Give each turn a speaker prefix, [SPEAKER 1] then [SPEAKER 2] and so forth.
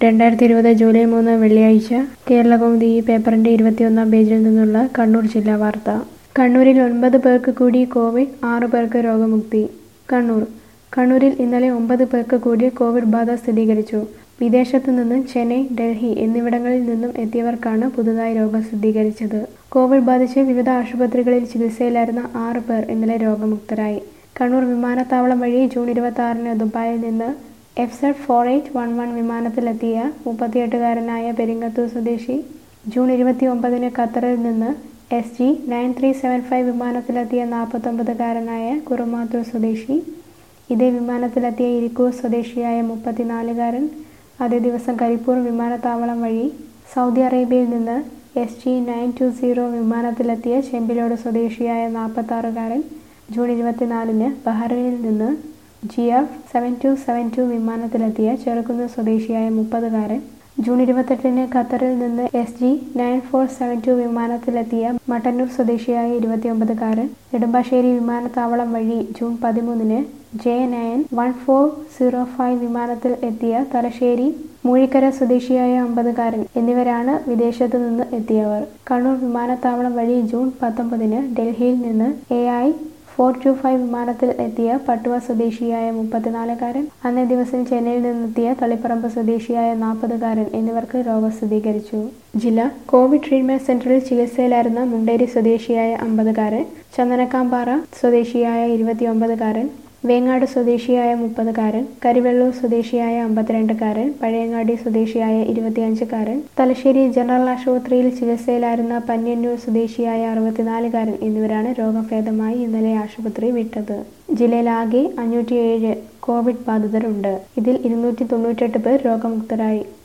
[SPEAKER 1] രണ്ടായിരത്തി ഇരുപത് ജൂലൈ മൂന്ന് വെള്ളിയാഴ്ച കേരളകൗമുദി ഈ പേപ്പറിന്റെ ഇരുപത്തിയൊന്നാം പേജിൽ നിന്നുള്ള കണ്ണൂർ ജില്ലാ വാർത്ത കണ്ണൂരിൽ ഒൻപത് പേർക്ക് കൂടി കോവിഡ് ആറ് പേർക്ക് രോഗമുക്തി കണ്ണൂർ കണ്ണൂരിൽ ഇന്നലെ ഒമ്പത് പേർക്ക് കൂടി കോവിഡ് ബാധ സ്ഥിരീകരിച്ചു വിദേശത്തു നിന്നും ചെന്നൈ ഡൽഹി എന്നിവിടങ്ങളിൽ നിന്നും എത്തിയവർക്കാണ് പുതുതായി രോഗം സ്ഥിരീകരിച്ചത് കോവിഡ് ബാധിച്ച് വിവിധ ആശുപത്രികളിൽ ചികിത്സയിലായിരുന്ന ആറ് പേർ ഇന്നലെ രോഗമുക്തരായി കണ്ണൂർ വിമാനത്താവളം വഴി ജൂൺ ഇരുപത്തി ആറിന് ദുബായിൽ നിന്ന് F Z four eight one one വിമാനത്തിലെത്തിയ മുപ്പത്തിയെട്ടുകാരനായ പെരിങ്ങത്തൂർ സ്വദേശി ജൂൺ ഇരുപത്തി ഒമ്പതിന് ഖത്തറിൽ നിന്ന് S G nine three seven five വിമാനത്തിലെത്തിയ നാൽപ്പത്തൊമ്പതുകാരനായ കുറുമാത്തൂർ സ്വദേശി ഇതേ വിമാനത്തിലെത്തിയ ഇരിക്കൂർ സ്വദേശിയായ മുപ്പത്തിനാലുകാരൻ അതേ ദിവസം കരിപ്പൂർ വിമാനത്താവളം വഴി സൗദി അറേബ്യയിൽ നിന്ന് S G nine two zero വിമാനത്തിലെത്തിയ ചെമ്പിലോട് സ്വദേശിയായ നാൽപ്പത്താറുകാരൻ ജൂൺ ഇരുപത്തിനാലിന് ബഹ്റൈനിൽ നിന്ന് G F seven two seven two വിമാനത്തിലെത്തിയ ചെറുകുന്ന് സ്വദേശിയായ മുപ്പതുകാരൻ ജൂൺ ഇരുപത്തെട്ടിന് ഖത്തറിൽ നിന്ന് S G nine four seven two വിമാനത്തിലെത്തിയ മട്ടന്നൂർ സ്വദേശിയായ ഇരുപത്തിയൊമ്പതുകാരൻ നെടുമ്പാശ്ശേരി വിമാനത്താവളം വഴി ജൂൺ പതിമൂന്നിന് J nine one four zero five വിമാനത്തിൽ എത്തിയ തലശ്ശേരി മൂഴിക്കര സ്വദേശിയായ അമ്പതുകാരൻ എന്നിവരാണ് വിദേശത്തു നിന്ന് എത്തിയവർ കണ്ണൂർ വിമാനത്താവളം വഴി ജൂൺ പത്തൊമ്പതിന് ഡൽഹിയിൽ നിന്ന് A I four two five വിമാനത്തിൽ എത്തിയ പട്ടുവ സ്വദേശിയായ മുപ്പത്തിനാലുകാരൻ അന്നേ ദിവസം ചെന്നൈയിൽ നിന്നെത്തിയ തളിപ്പറമ്പ് സ്വദേശിയായ നാൽപ്പതുകാരൻ എന്നിവർക്ക് രോഗം സ്ഥിരീകരിച്ചു ജില്ല കോവിഡ് ട്രീറ്റ്മെന്റ് സെന്ററിൽ ചികിത്സയിലായിരുന്ന മുണ്ടേരി സ്വദേശിയായ അമ്പതുകാരൻ ചന്ദനക്കാമ്പാറ സ്വദേശിയായ ഇരുപത്തിയൊമ്പതുകാരൻ വേങ്ങാട് സ്വദേശിയായ മുപ്പതുകാരൻ കരിവെള്ളൂർ സ്വദേശിയായ അമ്പത്തിരണ്ടുകാരൻ പഴയങ്ങാടി സ്വദേശിയായ ഇരുപത്തിയഞ്ചുകാരൻ തലശ്ശേരി ജനറൽ ആശുപത്രിയിൽ ചികിത്സയിലായിരുന്ന പന്യന്നൂർ സ്വദേശിയായ അറുപത്തിനാലുകാരൻ എന്നിവരാണ് രോഗഭേദമായി ഇന്നലെ ആശുപത്രി വിട്ടത് ജില്ലയിലാകെ അഞ്ഞൂറ്റിയേഴ് കോവിഡ് ബാധിതരുണ്ട് ഇതിൽ ഇരുന്നൂറ്റി തൊണ്ണൂറ്റെട്ട് പേർ രോഗമുക്തരായി